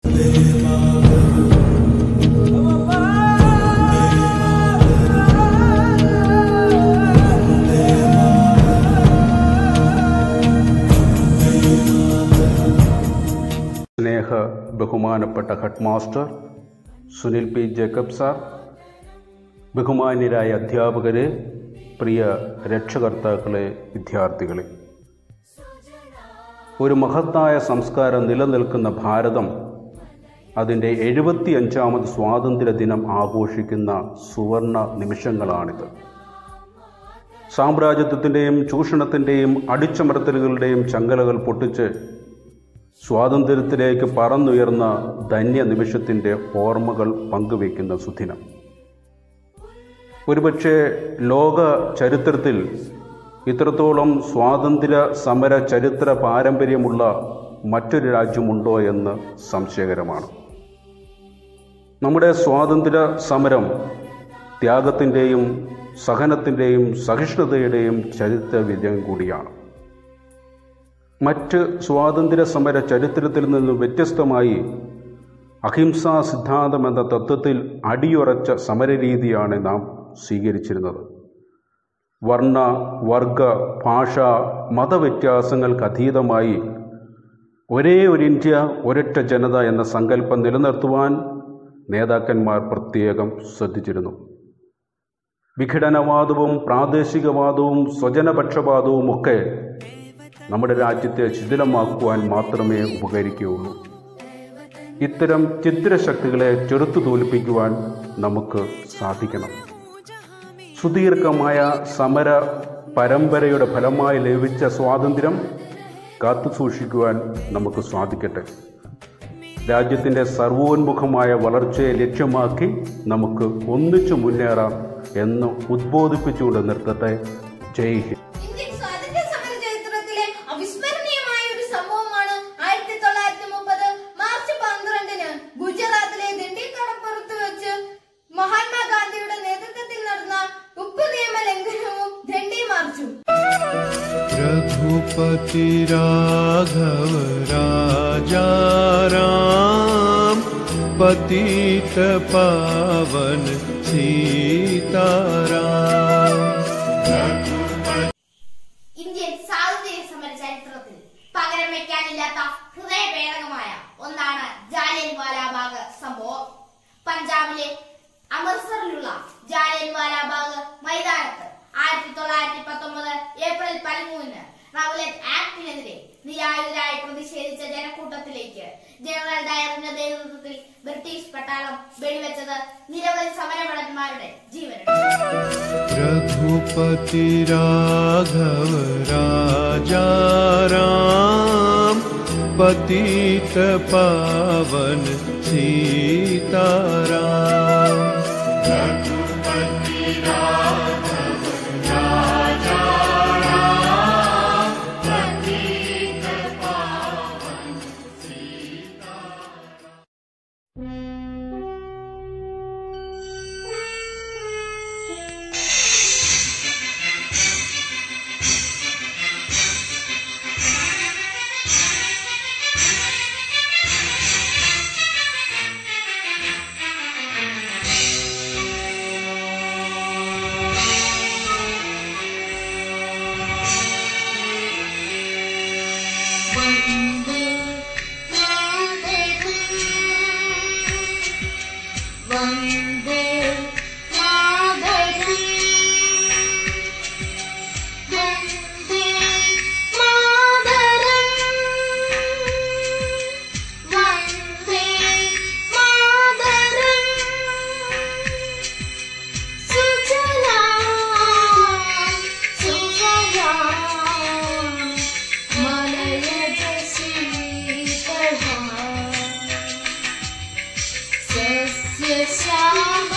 സ്നേഹ ബഹുമാനപ്പെട്ട head master Sunil P Jacob sir ബഹുമാന്യരായ അധ്യാപകരെ പ്രിയ രക്ഷകർത്താക്കളെ വിദ്യാർത്ഥികളെ ഒരു മഹത്തായ സംസ്കാരം നിലനിൽക്കുന്ന ഭാരതം അതിൻ്റെ എഴുപത്തി അഞ്ചാമത് സ്വാതന്ത്ര്യ ദിനം ആഘോഷിക്കുന്ന സുവർണ നിമിഷങ്ങളാണിത് സാമ്രാജ്യത്വത്തിൻ്റെയും ചൂഷണത്തിൻ്റെയും അടിച്ചമർത്തലുകളുടെയും ചങ്ങലകൾ പൊട്ടിച്ച് സ്വാതന്ത്ര്യത്തിലേക്ക് പറന്നുയർന്ന ധന്യ നിമിഷത്തിൻ്റെ ഓർമ്മകൾ പങ്കുവയ്ക്കുന്ന സുദിനം ഒരുപക്ഷെ ലോക ചരിത്രത്തിൽ ഇത്രത്തോളം സ്വാതന്ത്ര്യ സമര ചരിത്ര പാരമ്പര്യമുള്ള മറ്റൊരു രാജ്യമുണ്ടോ എന്ന് സംശയകരമാണ് നമ്മുടെ സ്വാതന്ത്ര്യ സമരം ത്യാഗത്തിൻ്റെയും സഹനത്തിൻ്റെയും സഹിഷ്ണുതയുടെയും ചരിത്ര വിജയം കൂടിയാണ് മറ്റ് സ്വാതന്ത്ര്യ സമര ചരിത്രത്തിൽ നിന്ന് വ്യത്യസ്തമായി അഹിംസാ സിദ്ധാന്തം എന്ന തത്വത്തിൽ അടിയുറച്ച സമരരീതിയാണ് നാം സ്വീകരിച്ചിരുന്നത് വർണ്ണ വർഗ ഭാഷ മതവ്യത്യാസങ്ങൾക്ക് അതീതമായി ഒരേ ഒരു ഇന്ത്യ ഒരൊറ്റ ജനത എന്ന സങ്കല്പം നിലനിർത്തുവാൻ നേതാക്കന്മാർ പ്രത്യേകം ശ്രദ്ധിച്ചിരുന്നു വിഘടനവാദവും പ്രാദേശികവാദവും സ്വജനപക്ഷപാതവും ഒക്കെ നമ്മുടെ രാജ്യത്തെ ശിഥിലമാക്കുവാൻ മാത്രമേ ഉപകരിക്കുകയുള്ളൂ ഇത്തരം ചിത്രശക്തികളെ ചെറുത്തു തോൽപ്പിക്കുവാൻ നമുക്ക് സാധിക്കണം സുദീർഘമായ സമര പരമ്പരയുടെ ഫലമായി ലഭിച്ച സ്വാതന്ത്ര്യം കാത്തുസൂക്ഷിക്കുവാൻ നമുക്ക് സാധിക്കട്ടെ രാജ്യത്തിൻ്റെ സർവോന്മുഖമായ വളർച്ചയെ ലക്ഷ്യമാക്കി നമുക്ക് ഒന്നിച്ചു മുന്നേറാം എന്ന് ഉദ്ബോധിപ്പിച്ചുകൊണ്ട് നിർത്തട്ടെ ജയ് ഹിന്ദ് ഇന്ത്യൻ സ്വാതന്ത്ര്യ സമര ചരിത്രത്തിലെ അവിസ്മരണീയമായ ഒരു സംഭവമാണ് ആയിരത്തി തൊള്ളായിരത്തി മുപ്പത് മാർച്ച് പന്ത്രണ്ടിന് ഗുജറാത്തിലെ ദണ്ഡിക്കടപ്പുറത്ത് വെച്ച് മഹാത്മാഗാന്ധിയുടെ നേതൃത്വത്തിൽ നടന്ന ഉപ്പ് നിയമ ലംഘനവും ദണ്ഡി മാർച്ചും रघुपति राघव राजा राम पतित पावन सीताराम ഇന്ത്യൻ സ്വാതന്ത്ര്യ സമര ചരിത്രത്തിൽ പകരം വെക്കാനില്ലാത്ത ഹൃദയഭേദകമായ ഒന്നാണ് ജാലിയൻ വാലാബാഗ് സംഭവം പഞ്ചാബിലെ അമൃത്സറിലുള്ള ജാലിയൻ വാലാബാഗ് മൈതാനത്ത് ആയിരത്തി തൊള്ളായിരത്തി പത്തൊമ്പത് ഏപ്രിൽ പതിമൂന്നിന് റൗലറ്റ് ആക്ടിനെതിരെ നിരായുധരായി പ്രതിഷേധിച്ച ജനക്കൂട്ടത്തിലേക്ക് ജനറൽ ഡയറിന്റെ നേതൃത്വത്തിൽ ബ്രിട്ടീഷ് പട്ടാളം വെടിവെച്ചത് നിരവധി സമരഭടന്മാരുടെ ജീവനെടുത്തു रघुपति राघव राजा राम पतित पावन सीताराम വന്ദേ മാതരം വന്ദേ മാതരം വന്ദേ മാതരം വന്ദേ മാതരം സുജലാം സുഫലാം മലയജ ശീതളാം സസ്യശ്യാമ